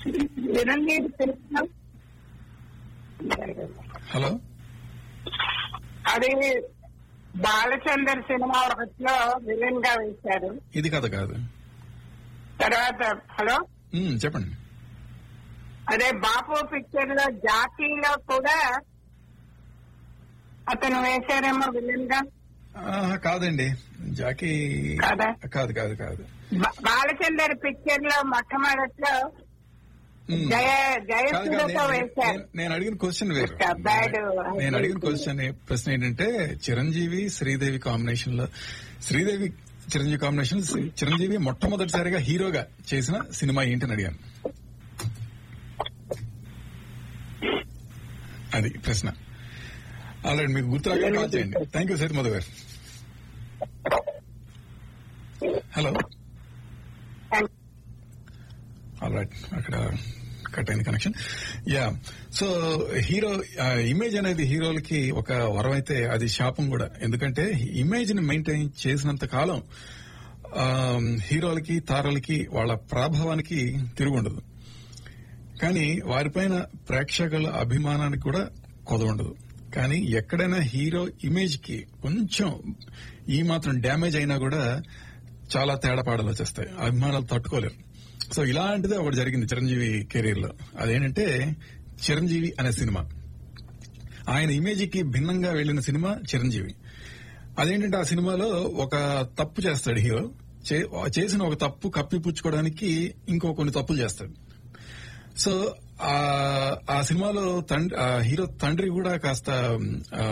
Chiranjeevi cinema hello అది Balachander cinema ఒకటిలో villain గా వేశారు ఇది కథ కాదు తర్వాత హలో ఉమ్, చెప్పండి అదే బాపు పిక్చర్ లో జాకీలో కూడా అతను వేశారేమో విలన్ గా ఆహా, కాదండి జాకీ కాదా? కాదు కాదు కాదు బా- బాలచందర్ పిక్చర్ లో మొట్టమొదట్లో ఉమ్. జయ కాదు, కాదు, జయసూర్యతో నేను- వేశారు నేను- నేను అడిగిన క్వశ్చన్ వేరు Mr. Bad. నేను అడిగిన క్వశ్చన్ ప్రశ్న ఏంటంటే చిరంజీవి శ్రీదేవి కాంబినేషన్ లో శ్రీదేవి చిరంజీవి కాంబినేషన్ చిరంజీవి మొట్టమొదటిసారిగా హీరోగా చేసిన సినిమా ఏంటని అడిగాను అది ప్రశ్న ఆల్రెడీ మీకు గుర్తు రాగానే కాల్ చేయండి థ్యాంక్ యూ సత్ Madhu garu hello all right అక్కడ కట్ అయింది connection yeah so hero image అనేది హీరోలకి ఒక వరం అయితే అది శాపం కూడా ఎందుకంటే ఇమేజ్ ని మెయింటైన్ చేసినంత కాలం ఆ, హీరోలకి తారలకి వాళ్ళ ప్రాభవానికి తిరుగుండదు కానీ వారిపైన ప్రేక్షకుల అభిమానానికి కూడా కొదవుండదు కానీ ఎక్కడైనా హీరో ఇమేజ్ కి కొంచెం ఈ మాత్రం డ్యామేజ్ అయినా కూడా చాలా తేడా పాటలు వచ్చేస్తాయి అభిమానాలు తట్టుకోలేరు సో ఇలాంటిదే ఒకటి జరిగింది చిరంజీవి కెరీర్ లో అదేంటంటే చిరంజీవి అనే సినిమా ఆయన ఇమేజ్ కి భిన్నంగా వెళ్లిన సినిమా చిరంజీవి అదేంటంటే ఆ సినిమాలో ఒక తప్పు చేస్తాడు హీరో చే- చేసిన ఒక తప్పు కప్పిపుచ్చుకోవడానికి ఇంకో కొన్ని తప్పులు చేస్తాడు సో ఆ ఆ సినిమాలో తండ్రి ఆ హీరో తండ్రి కూడా కాస్త ఆ,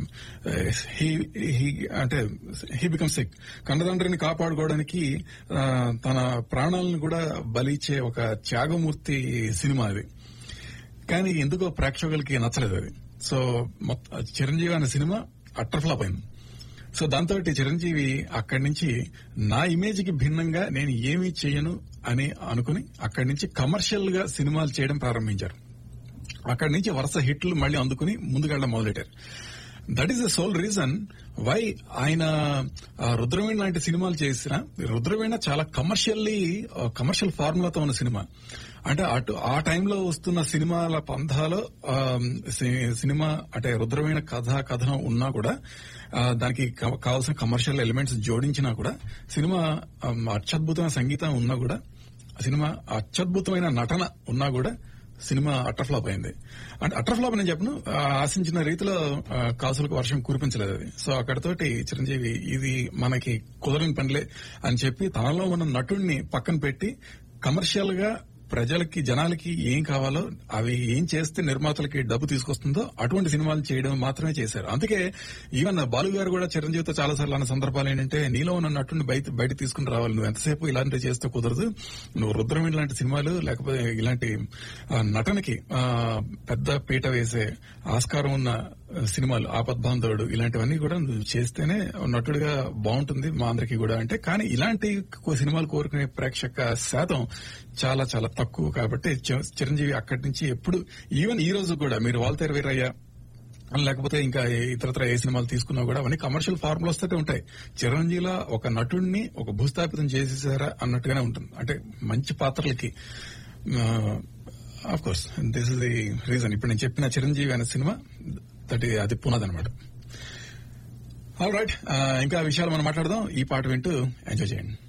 he- he- అంటే హీ బికమ్ సిక్ కన్నతండ్రిని కాపాడుకోవడానికి ఆ, తన ప్రాణాలను కూడా బలిచ్చే ఒక త్యాగమూర్తి సినిమా అది కానీ ఎందుకో ప్రేక్షకులకి నచ్చలేదు అది సో మొత్త- చిరంజీవి అనే సినిమా అట్టర్ ఫ్లాప్ అయింది సో దాంతో చిరంజీవి అక్కడి నుంచి నా ఇమేజ్ కి భిన్నంగా నేను ఏమీ చేయను అని అనుకుని అక్కడి నుంచి కమర్షియల్ గా సినిమాలు చేయడం ప్రారంభించారు అక్కడి నుంచి వరుస హిట్లు మళ్ళీ అందుకుని ముందుకెళ్ళడం మొదలెట్టారు that is the sole reason why ఆయన ఆ, రుద్రవీణ లాంటి సినిమాలు చేసిన రుద్రవీణ చాలా కమర్షియల్లీ కమర్షియల్ ఫార్ములాతో ఉన్న సినిమా అంటే అటు ఆ టైంలో వస్తున్న సినిమాల పంథాలో ఆ, సి- సినిమా అంటే రుద్రవీణ కథ కథనం ఉన్నా కూడా ఆ, దానికి కా- కావాల్సిన కమర్షియల్ ఎలిమెంట్స్ జోడించినా కూడా సినిమా ఆ, అత్యద్భుతమైన సంగీతం ఉన్నా కూడా సినిమా అత్యద్భుతమైన నటన ఉన్నా కూడా సినిమా అట్టర్ఫ్లాప్ అయింది అంటే అట్టర్ఫ్లాప్ నేను చెప్పను ఆ, ఆశించిన రీతిలో ఆ, కాసులకు వర్షం కురిపించలేదు అది సో అక్కడతోటి చిరంజీవి ఇది మనకి కుదరని పనిలే అని చెప్పి తనలో ఉన్న నటుడిని పక్కన పెట్టి కమర్షియల్ గా ప్రజలకి జనాలకి ఏం కావాలో అవి ఏం చేస్తే నిర్మాతలకి డబ్బు తీసుకొస్తుందో అటువంటి సినిమాలు చేయడం మాత్రమే చేశారు అందుకే ఈవెన్ బాలు గారు కూడా చిరంజీవితో చాలా సార్లు అన్న సందర్భాలు ఏంటంటే నీలో ఉన్న నటుడిని బయట బయట తీసుకుని రావాలి నువ్వు ఎంతసేపు ఇలాంటివి చేస్తే కుదరదు నువ్వు రుద్రమీణ లాంటి సినిమాలు లేకపోతే ఇలాంటి ఆ, నటనకి ఆ, పెద్ద పీట వేసే ఆస్కారం ఉన్న ఆ, సినిమాలు ఆపద్బాంధవుడు ఇలాంటివన్నీ కూడా నువ్వు చేస్తేనే నటుడిగా బాగుంటుంది మా అందరికీ కూడా అంటే కానీ ఇలాంటి కో- సినిమాలు కోరుకునే ప్రేక్షక శాతం చాలా చాలా తక్కువ కాబట్టి చి- చిరంజీవి అక్కడి నుంచి ఎప్పుడు ఈవెన్ ఈ రోజు కూడా మీరు వాల్తేరు వీరయ్య లేకపోతే ఇంకా ఇతరత్ర ఏ సినిమాలు తీసుకున్నా కూడా అవన్నీ కమర్షియల్ ఫార్ములాస్ తోటి ఉంటాయి చిరంజీవిలో ఒక నటుడిని ఒక భూస్థాపితం చేసేసారా అన్నట్టుగానే ఉంటుంది అంటే మంచి పాత్రలకి of course this is the reason ఇప్పుడు నేను చెప్పిన చిరంజీవి అనే సినిమా దట్ అది పునాదనమాట ఆల్ రైట్ ఇంకా విషయాలు మనం మాట్లాడదాం ఈ పాట వింటూ ఎంజాయ్ చేయండి